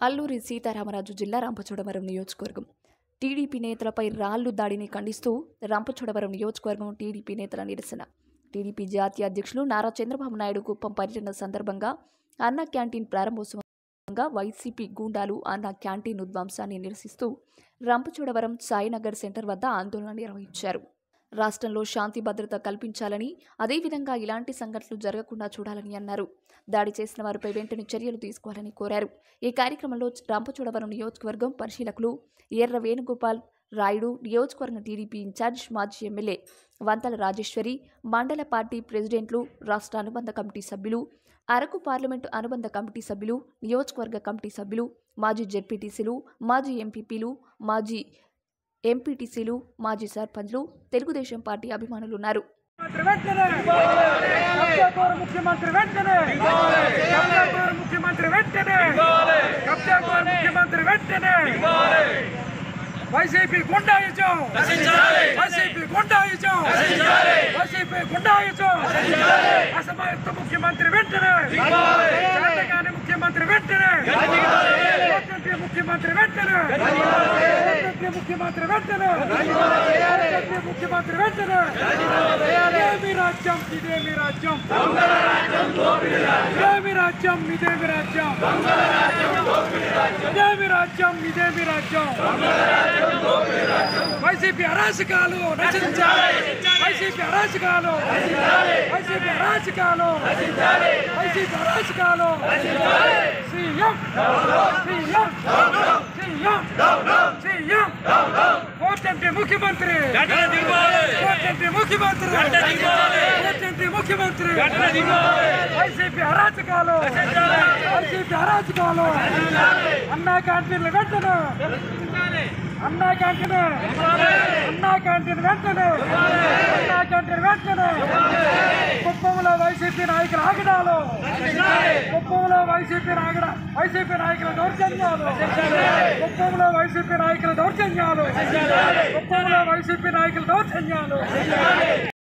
అల్లూరి సీతారామరాజు జిల్లా రంపచోడవరం నియోజకవర్గం టీడీపీ నేతలపై రాళ్లు దాడిని ఖండిస్తూ రంపచోడవరం నియోజకవర్గం టీడీపీ నేతల నిరసన టీడీపీ జాతీయ అధ్యక్షులు నారా చంద్రబాబు నాయుడు కుప్పం పర్యటన సందర్భంగా అన్న క్యాంటీన్ ప్రారంభోత్సవంగా వైసీపీ గూండాలు అన్న క్యాంటీన్ ఉద్వాంసాన్ని నిరసిస్తూ రంపచోడవరం సాయినగర్ సెంటర్ వద్ద ఆందోళన నిర్వహించారు రాష్ట్రంలో శాంతి భద్రత కల్పించాలని అదేవిధంగా ఇలాంటి సంఘటనలు జరగకుండా చూడాలని అన్నారు దాడి చేసిన వారిపై వెంటనే చర్యలు తీసుకోవాలని కోరారు ఈ కార్యక్రమంలో రంపచోడవరం నియోజకవర్గం పరిశీలకులు ఎర్ర వేణుగోపాల్ రాయుడు నియోజకవర్గ టీడీపీ ఇన్ఛార్జ్ మాజీ ఎమ్మెల్యే వంతల రాజేశ్వరి మండల పార్టీ ప్రెసిడెంట్లు రాష్ట్ర అనుబంధ కమిటీ సభ్యులు అరకు పార్లమెంటు అనుబంధ కమిటీ సభ్యులు నియోజకవర్గ కమిటీ సభ్యులు మాజీ జెడ్పీటీసీలు మాజీ ఎంపీపీలు మాజీ ఎంపీటీసీలు మాజీ సర్పంచ్లు తెలుగుదేశం పార్టీ అభిమానులు ఉన్నారు ముఖ్యమంత్రి వెంటనే కబ్జాకోరు ముఖ్యమంత్రి వెంటనే కబ్జాకోరు ముఖ్యమంత్రి వెంటనే కబ్జాకోరు ముఖ్యమంత్రి వెంటనే YCP goondaism YCP goondaism YCP goondaism అసమర్థ ముఖ్యమంత్రి వెంటనే చేతగాని ముఖ్యమంత్రి వెంటనే కోటంటి ముఖ్యమంత్రి వెంటనే కోటంటి ముఖ్యమంత్రి వెంటనే కోటంటి ముఖ్యమంత్రి వెంటనే ఇదేమి రాజ్యం ఇదేమి రాజ్యం ఇదేమి రాజ్యం ఇదేమి రాజ్యం ఇదేమి రాజ్యం ఇదేమి రాజ్యం వైసీపీ అరాచకాలు నశించాలి వైసీపీ అరాచకాలు వైసీపీ అరాచకాలు వైసీపీ అరాచకాలు సీఎం సీఎం సీఎం సీఎం కోటంటి ముఖ్యమంత్రి కోటంటి ముఖ్యమంత్రి కోటంటి ముఖ్యమంత్రి వైసీపీ అరాచకాలు వైసీపీ అరాచకాలు అన్నా క్యాంటీన్లు వెంటనే అన్నా క్యాంటీన్ అన్నా క్యాంటీన్ వెంటనే అన్నా క్యాంటీన్ వెంటనే కుప్పంలో వైసీపీ నాయకుల ఆగడాలు కుప్పంలో వైసీపీ నాయకుల వైసీపీ నాయకుల దౌర్జన్యాలు కుప్పంలో వైసీపీ నాయకుల దౌర్జన్యాలు కుప్పంలో వైసీపీ నాయకుల దౌర్జన్యాలు